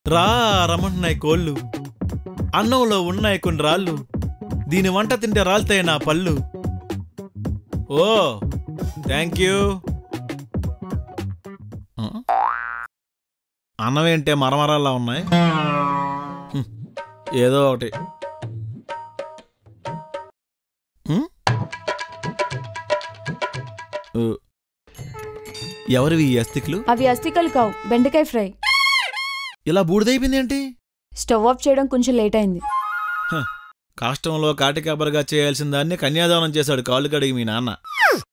రా రమంటున్నాయి కోళ్ళు అన్నంలో ఉన్నాయి కొన్ని రాళ్ళు దీని వంట తింటే రాలుతాయి నా పళ్ళు ఓ థ్యాంక్ యూ ఆ? అన్నం ఏంటే మరమరాల్లా ఉన్నాయి హ్మ్, ఏదో ఒకటి హ్మ్? ఊ. ఎవరివి ఈ అస్థికులు అవి అస్థికలు కావు బెండకాయ ఫ్రై ఇలా బూడిదైపోయింది ఏంటి స్టవ్ ఆఫ్ చేయడం కొంచెం లేట్ అయింది కాష్టంలో కాటికాబరగా చేయాల్సిన దాన్ని కన్యాదానం చేశాడు కాళ్ళు కడిగి మీ నాన్న